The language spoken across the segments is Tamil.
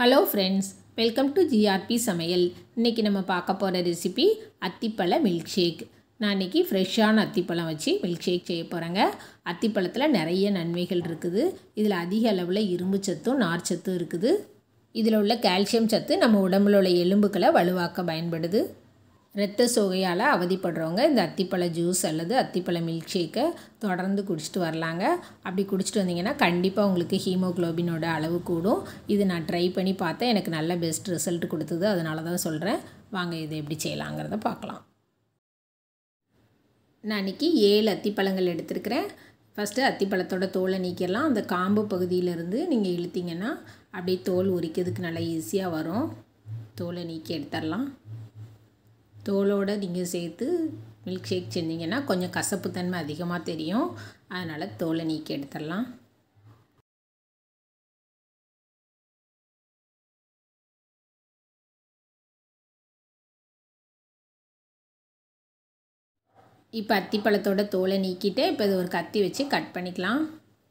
hello friends welcome to GRP சமையல் இன்றைக்கி நம்ம பார்க்க போகிற ரெசிபி அத்திப்பழ மில்க் ஷேக் நான் இன்றைக்கி ஃப்ரெஷ்ஷான அத்திப்பழம் வச்சு மில்க் ஷேக் செய்ய போகிறேங்க அத்திப்பழத்தில் நிறைய நன்மைகள் இருக்குது இதில் அதிக அளவில் இரும்பு சத்தும் நார் சத்தும் இருக்குது இதில் உள்ள கால்சியம் சத்து நம்ம உடம்புல உள்ள எலும்புகளை வலுவாக்க பயன்படுது இரத்த சோகையால் அவதிப்படுறவங்க இந்த அத்திப்பழ ஜூஸ் அல்லது அத்திப்பழ மில்க் ஷேக்கை தொடர்ந்து குடிச்சிட்டு வரலாங்க அப்படி குடிச்சிட்டு வந்தீங்கன்னா கண்டிப்பாக உங்களுக்கு ஹீமோக்ளோபினோட அளவு கூடும் இது நான் ட்ரை பண்ணி பார்த்தேன் எனக்கு நல்ல பெஸ்ட் ரிசல்ட் கொடுத்தது அதனால தான் சொல்கிறேன் வாங்க இதை எப்படி செய்யலாங்கிறத பார்க்கலாம் நான் இன்றைக்கி ஏழு அத்திப்பழங்கள் எடுத்திருக்கிறேன் ஃபஸ்ட்டு அத்திப்பழத்தோட தோலை நீக்கிடலாம் அந்த காம்பு பகுதியிலேருந்து நீங்கள் இழுத்தீங்கன்னா அப்படியே தோல் உரிக்கிறதுக்கு நல்லா ஈஸியாக வரும் தோலை நீக்கி எடுத்துடலாம் தோலோடு நீங்கள் சேர்த்து மில்க் ஷேக் செஞ்சிங்கன்னா கொஞ்சம் கசப்புத்தன்மை அதிகமாக தெரியும் அதனால் தோலை நீக்கி எடுத்துடலாம் இப்போ அத்திப்பழத்தோட தோலை நீக்கிட்டு இப்போ இது ஒரு கத்தி வச்சு கட் பண்ணிக்கலாம்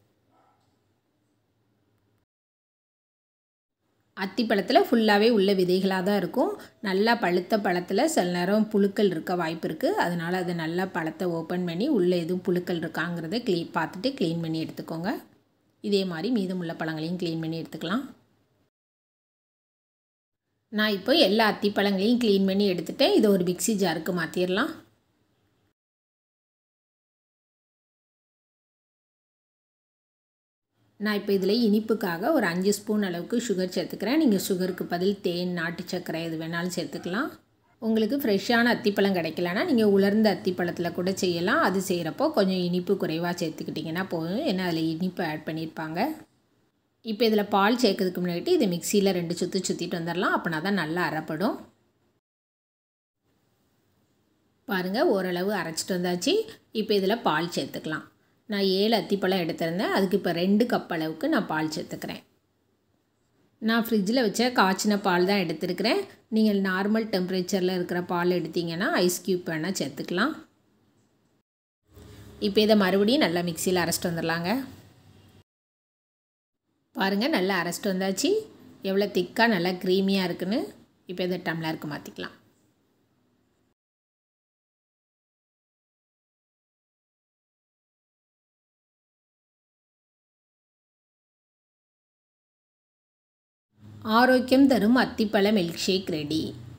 அத்திப்பழத்தில் ஃபுல்லாகவே உள்ள விதைகளாக தான் இருக்கும் நல்லா பழுத்த பழத்தில் சில நேரம் புழுக்கள் இருக்க வாய்ப்பு இருக்குது அதனால் அதை நல்லா பழத்தை ஓப்பன் பண்ணி உள்ளே எதுவும் புழுக்கள் இருக்காங்கிறத க்ளீன் பார்த்துட்டு க்ளீன் பண்ணி எடுத்துக்கோங்க இதே மாதிரி மீதமுள்ள பழங்களையும் க்ளீன் பண்ணி எடுத்துக்கலாம் நான் இப்போ எல்லா அத்திப்பழங்களையும் க்ளீன் பண்ணி எடுத்துகிட்டேன் இதை ஒரு மிக்சி ஜாருக்கு மாற்றிடலாம் நான் இப்போ இதில் இனிப்புக்காக ஒரு அஞ்சு ஸ்பூன் அளவுக்கு சுகர் சேர்த்துக்கிறேன் நீங்கள் சுகருக்கு பதில் தேன் நாட்டு சர்க்கரை எது வேணாலும் சேர்த்துக்கலாம் உங்களுக்கு ஃப்ரெஷ்ஷான அத்திப்பழம் கிடைக்கலனா நீங்கள் உலர்ந்த அத்திப்பழத்தில் கூட செய்யலாம் அது செய்கிறப்போ கொஞ்சம் இனிப்பு குறைவாக சேர்த்துக்கிட்டிங்கன்னா போதும் ஏன்னா அதில் இனிப்பு ஆட் பண்ணியிருப்பாங்க இப்போ இதில் பால் சேர்க்கறதுக்கு முன்னாடி இதை மிக்சியில் ரெண்டு சுற்றி சுற்றிட்டு வந்துடலாம் அப்படின்னா தான் நல்லா அரைப்படும் பாருங்கள் ஓரளவு அரைச்சிட்டு வந்தாச்சு இப்போ இதில் பால் சேர்த்துக்கலாம் நான் ஏழு அத்திப்பழம் எடுத்திருந்தேன் அதுக்கு இப்போ ரெண்டு கப் அளவுக்கு நான் பால் சேர்த்துக்கிறேன் நான் ஃப்ரிட்ஜில் வச்ச காய்ச்சின பால் தான் எடுத்துருக்கிறேன் நீங்கள் நார்மல் டெம்பரேச்சரில் இருக்கிற பால் எடுத்திங்கன்னா ஐஸ் க்யூப் வேணால் சேர்த்துக்கலாம் இப்போ இதை மறுபடியும் நல்லா மிக்சியில் அரைச்சிட்டு வந்துடலாங்க பாருங்கள் நல்லா அரைச்சிட்டு வந்தாச்சு எவ்வளோ திக்காக நல்லா க்ரீமியாக இருக்குன்னு இப்போ இதை டம்ளருக்கு மாற்றிக்கலாம் ஆரோக்கியம் தரும் அத்திப்பழ மில்க் ஷேக் ரெடி